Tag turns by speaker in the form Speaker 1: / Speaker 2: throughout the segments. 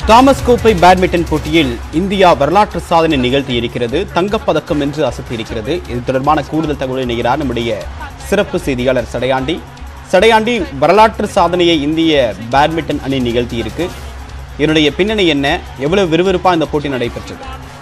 Speaker 1: Thomas கோப்பை badminton போட்டியில் India வரலாற்று சாதனை நிகழ்த்தி இருக்கிறது தங்கப்பதக்கம் என்று அசத்தி இருக்கிறது இது தொடர்பான கூடுதல் தகவலை நிகழ்கிறார் நம்முடைய சிறப்பு செய்தியாளர் சடையாண்டி சடையாண்டி வரலாற்று சாதனையை இந்திய பேட்மிண்டன் அணி நிகழ்த்தி இருக்கு இதனுடைய பின்னணி என்ன எவ்வளவு விறுவிறுப்பா இந்த போட்டி நடைபெற்றது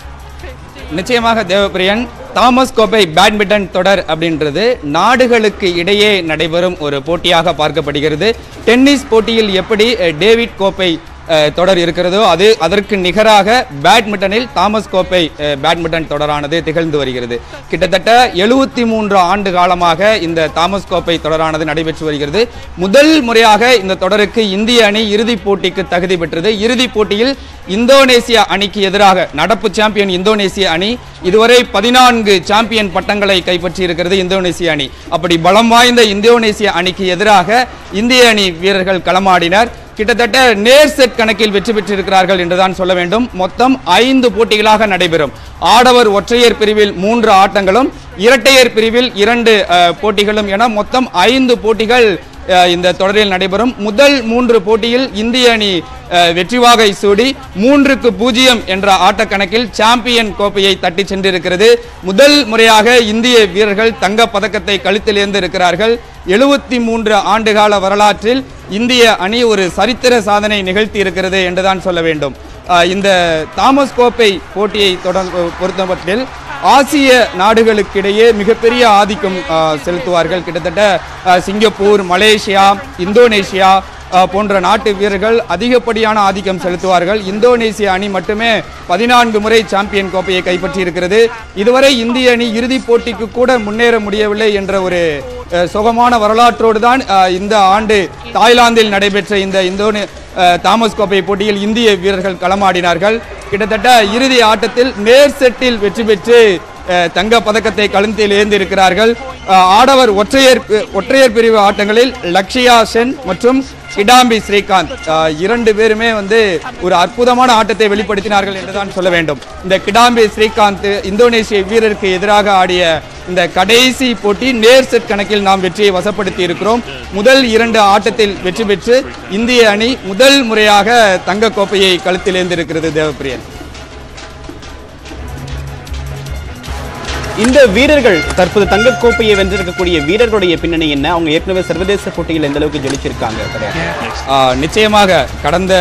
Speaker 2: நிச்சயமாக தேவப்பிரியன் தாமஸ் கோப்பை பேட்மிண்டன் தொடர் அப்படின்றது நாடுகளுக்கு இடையே நடைபெறும் ஒரு போட்டியாக பார்க்கப்படுகிறது டென்னிஸ் போட்டியில் எப்படி அஹ், டேவிட் கோப்பை அஹ், தொடர் இருக்கிறதோ அது அதற்கு நிகராக பேட்மிண்டனில் தாமஸ் கோப்பை அஹ், பேட்மிண்டன் தொடரானது திகழ்ந்து வருகிறது கிட்டத்தட்ட எழுபத்தி மூன்று ஆண்டு காலமாக இந்த தாமஸ் கோப்பை தொடரானது நடைபெற்று வருகிறது முதல் முறையாக இந்த தொடருக்கு இந்திய அணி இறுதிப் போட்டிக்கு தகுதி பெற்றது இறுதிப் போட்டியில் இந்தோனேசியா அணிக்கு எதிராக நடப்பு சாம்பியன் இந்தோனேசிய அணி இதுவரை பதினான்கு சாம்பியன் பட்டங்களை கைப்பற்றி இருக்கிறது இந்தோனேசிய அணி அப்படி பலம் வாய்ந்த இந்தோனேசிய அணிக்கு எதிராக இந்திய அணி வீரர்கள் களமாடினர் கிட்டத்தட்ட நேர் செட் கணக்கில் வெற்றி பெற்றிருக்கிறார்கள் என்றுதான் சொல்ல வேண்டும் மொத்தம் ஐந்து போட்டிகளாக நடைபெறும் ஆடவர் ஒற்றையர் பிரிவில் மூன்று ஆட்டங்களும் இரட்டையர் பிரிவில் இரண்டு அஹ், போட்டிகளும் என மொத்தம் ஐந்து போட்டிகள் அஹ், இந்த தொடரில் நடைபெறும் முதல் மூன்று போட்டியில் இந்திய அணி அஹ், வெற்றி வாகை சூடி மூன்றுக்கு பூஜ்ஜியம் என்ற ஆட்டக்கணக்கில் சாம்பியன் கோப்பையை தட்டி சென்றிருக்கிறது முதல் முறையாக இந்திய வீரர்கள் தங்க பதக்கத்தை கழுத்தில் ஏந்து இருக்கிறார்கள் எழுபத்தி மூன்று ஆண்டுகால வரலாற்றில் இந்திய அணி ஒரு சரித்திர சாதனை நிகழ்த்தி இருக்கிறது என்றுதான் சொல்ல வேண்டும் அஹ், இந்த தாமஸ் கோப்பை போட்டியை தொடர் பொறுத்தமட்டில் ஆசிய நாடுகளுக்கிடையே மிகப்பெரிய ஆதிக்கம் அஹ், செலுத்துவார்கள் கிட்டத்தட்ட அஹ், சிங்கப்பூர் மலேசியா இந்தோனேஷியா அஹ், போன்ற நாட்டு வீரர்கள் அதிகப்படியான ஆதிக்கம் செலுத்துவார்கள் இந்தோனேசிய அணி மட்டுமே பதினான்கு முறை சாம்பியன் கோப்பையை கைப்பற்றி இருக்கிறது இதுவரை இந்திய அணி இறுதிப் போட்டிக்கு கூட முன்னேற முடியவில்லை என்ற ஒரு அஹ், சுகமான வரலாற்றோடு தான் அஹ், இந்த ஆண்டு தாய்லாந்தில் நடைபெற்ற இந்த இந்தோனே அஹ், தாமஸ் கோப்பை போட்டியில் இந்திய வீரர்கள் களமாடினார்கள் கிட்டத்தட்ட இறுதி ஆட்டத்தில் நேர் செட்டில் வெற்றி பெற்று அஹ், தங்க பதக்கத்தை கழுத்தில் ஏந்திருக்கிறார்கள் அஹ், ஆடவர் ஒற்றையர் பி- ஒற்றையர் பிரிவு ஆட்டங்களில் லக்ஷயா சென் மற்றும் கிடாம்பி ஸ்ரீகாந்த் அஹ், இரண்டு பேருமே வந்து ஒரு அற்புதமான ஆட்டத்தை வெளிப்படுத்தினார்கள் என்றுதான் சொல்ல வேண்டும் இந்த கிடாம்பி ஸ்ரீகாந்த் இந்தோனேசிய வீரருக்கு எதிராக ஆடிய இந்த கடைசி போட்டி நேர் செட் கணக்கில் நாம் வெற்றியை வசப்படுத்தி இருக்கிறோம் முதல் இரண்டு ஆட்டத்தில் வெற்றி பெற்று இந்திய அணி முதல் முறையாக தங்க கோப்பையை கழுத்தில் ஏந்திருக்கிறது தேவப்பிரியன்
Speaker 1: இந்த வீரர்கள் தற்போது தங்கக் கோப்பையை வென்றிருக்கக்கூடிய வீரர்களுடைய பின்னணி என்ன அவங்க ஏற்கனவே சர்வதேச போட்டியில் எந்த அளவுக்கு ஜொலிச்சிருக்காங்க சடையாண்டி?
Speaker 2: ஆ, நிச்சயமாக கடந்த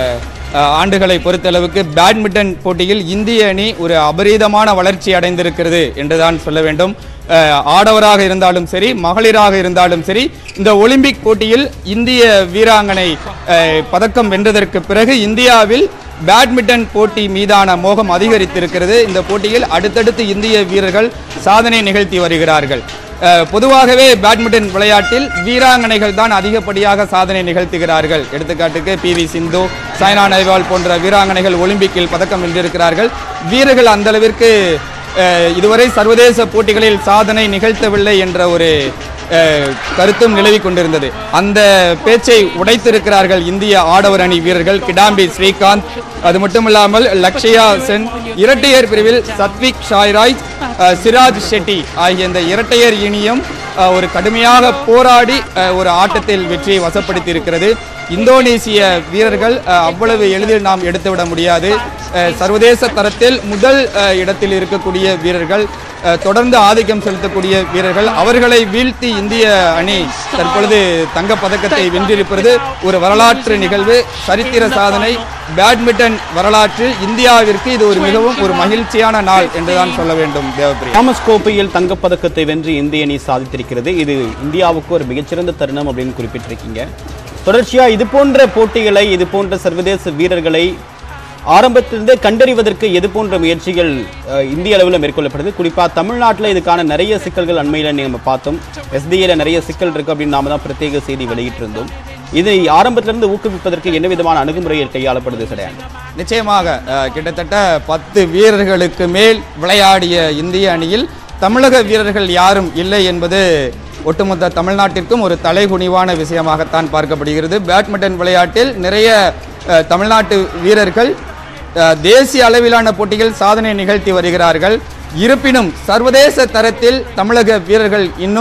Speaker 2: ஆ, ஆண்டுகளை பொறுத்தளவுக்கு பேட்மிண்டன் போட்டியில் இந்திய அணி ஒரு அபரீதமான வளர்ச்சி அடைந்திருக்கிறது என்றுதான் சொல்ல வேண்டும் ஆ, ஆடவராக இருந்தாலும் சரி மகளிராக இருந்தாலும் சரி இந்த ஒலிம்பிக் போட்டியில் இந்திய வீராங்கனை ஆ, பதக்கம் வென்றதற்கு பிறகு இந்தியாவில் பேட்மிண்டன் போட்டி மீதான மோகம் அதிகரித்திருக்கிறது இந்த போட்டியில் அடுத்தடுத்து இந்திய வீரர்கள் சாதனை நிகழ்த்தி வருகிறார்கள் அஹ், பொதுவாகவே பேட்மிண்டன் விளையாட்டில் வீராங்கனைகள் தான் அதிகப்படியாக சாதனை நிகழ்த்துகிறார்கள் எடுத்துக்காட்டுக்கு பி வி சிந்து சாய்னா நேவால் போன்ற வீராங்கனைகள் ஒலிம்பிக்கில் பதக்கம் வென்றிருக்கிறார்கள் வீரர்கள் அந்த அளவிற்கு அஹ், இதுவரை சர்வதேச போட்டிகளில் சாதனை நிகழ்த்தவில்லை என்ற ஒரு அஹ், கருத்தும் நிலவி கொண்டிருந்தது அந்த பேச்சை உடைத்திருக்கிறார்கள் இந்திய ஆடவர் அணி வீரர்கள் கிடாம்பி ஸ்ரீகாந்த் அது மட்டுமில்லாமல் லக்ஷயா சென் இரட்டையர் பிரிவில் சத்விக் ஷாய்ராஜ் அஹ், சிராஜ் ஷெட்டி ஆகிய இந்த இரட்டையர் இணையும் அஹ், ஒரு கடுமையாக போராடி அஹ், ஒரு ஆட்டத்தில் வெற்றியை வசப்படுத்தி இருக்கிறது இந்தோனேசிய வீரர்கள் அஹ், அவ்வளவு எளிதில் நாம் எடுத்துவிட முடியாது அஹ், சர்வதேச தரத்தில் முதல் அஹ், இடத்தில் இருக்கக்கூடிய வீரர்கள் அஹ், தொடர்ந்து ஆதிக்கம் செலுத்தக்கூடிய வீரர்கள் அவர்களை வீழ்த்தி இந்திய அணி தற்பொழுது தங்கப் பதக்கத்தை வென்றிருப்பது ஒரு வரலாற்று நிகழ்வு சரித்திர சாதனை பேட்மிண்டன் வரலாற்றில் இந்தியாவிற்கு இது ஒரு மிகவும் ஒரு மகிழ்ச்சியான நாள் என்றுதான் சொல்ல வேண்டும் தேவப்பிரியா
Speaker 1: தாமஸ் கோப்பையில் தங்கப் பதக்கத்தை வென்று இந்திய அணி சாதித்திருக்கிறது இது இந்தியாவுக்கு ஒரு மிகச்சிறந்த தருணம் அப்படின்னு குறிப்பிட்டிருக்கீங்க தொடர்ச்சியா இது போன்ற போட்டிகளை இது போன்ற சர்வதேச வீரர்களை ஆரம்பத்திலிருந்தே கண்டறிவதற்கு எது போன்ற முயற்சிகள் அஹ், இந்திய அளவில் மேற்கொள்ளப்படுது குறிப்பா தமிழ்நாட்டில் இதுக்கான நிறைய சிக்கல்கள் அண்மையில் நம்ம பார்த்தோம் எஸ்டிஏல நிறைய சிக்கல் இருக்கு அப்படின்னு நாம தான் பிரத்யேக செய்தி வெளியிட்டிருந்தோம் இதை ஆரம்பத்திலிருந்து ஊக்குவிப்பதற்கு என்ன விதமான அணுகுமுறைகள் கையாளப்படுது கிடையாது
Speaker 2: நிச்சயமாக அஹ், கிட்டத்தட்ட பத்து வீரர்களுக்கு மேல் விளையாடிய இந்திய அணியில் தமிழக வீரர்கள் யாரும் இல்லை என்பது ஒட்டுமொத்த தமிழ்நாட்டிற்கும் ஒரு தலைகுனிவான விஷயமாகத்தான் பார்க்கப்படுகிறது பேட்மிண்டன் விளையாட்டில் நிறைய அஹ், தமிழ்நாட்டு வீரர்கள் அஹ், தேசிய அளவிலான போட்டிகள் சாதனை நிகழ்த்தி வருகிறார்கள் இருப்பினும் சர்வதேச தரத்தில் தமிழக வீரர்கள் இன்னும்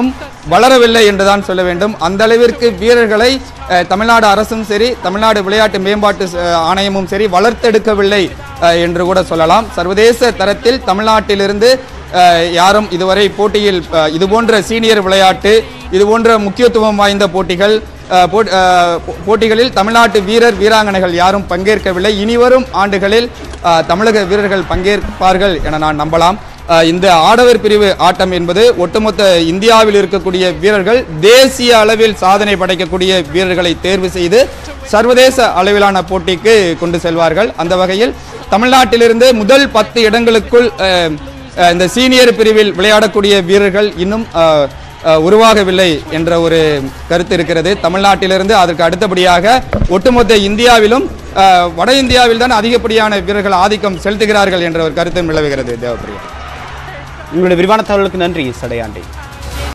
Speaker 2: வளரவில்லை என்றுதான் சொல்ல வேண்டும் அந்த அளவிற்கு வீரர்களை அஹ், தமிழ்நாடு அரசும் சரி தமிழ்நாடு விளையாட்டு மேம்பாட்டு அஹ், ஆணையமும் சரி வளர்த்தெடுக்கவில்லை அஹ், என்று கூட சொல்லலாம் சர்வதேச தரத்தில் தமிழ்நாட்டிலிருந்து அஹ், யாரும் இதுவரை போட்டியில் அஹ், இது போன்ற சீனியர் விளையாட்டு இது போன்ற முக்கியத்துவம் வாய்ந்த போட்டிகள் அஹ், போட்- அஹ், போ- போட்டிகளில் தமிழ்நாட்டு வீரர் வீராங்கனைகள் யாரும் பங்கேற்கவில்லை இனிவரும் ஆண்டுகளில் அஹ், தமிழக வீரர்கள் பங்கேற்பார்கள் என நான் நம்பலாம் அஹ், இந்த ஆடவர் பிரிவு ஆட்டம் என்பது ஒட்டுமொத்த இந்தியாவில் இருக்கக்கூடிய வீரர்கள் தேசிய அளவில் சாதனை படைக்கக்கூடிய வீரர்களை தேர்வு செய்து சர்வதேச அளவிலான போட்டிக்கு கொண்டு செல்வார்கள் அந்த வகையில் தமிழ்நாட்டிலிருந்து முதல் பத்து இடங்களுக்குள் அஹ், அஹ், இந்த சீனியர் பிரிவில் விளையாடக்கூடிய வீரர்கள் இன்னும் அஹ், அஹ், உருவாகவில்லை என்ற ஒரு கருத்து இருக்கிறது தமிழ்நாட்டிலிருந்து அதற்கு அடுத்தபடியாக ஒட்டுமொத்த இந்தியாவிலும் அஹ், வட இந்தியாவில் தான் அதிகப்படியான வீரர்கள் ஆதிக்கம் செலுத்துகிறார்கள் என்ற ஒரு கருத்து நிலவுகிறது தேவப்பிரியா
Speaker 1: உங்களுடைய விரிவான தகவலுக்கு நன்றி சடையாண்டி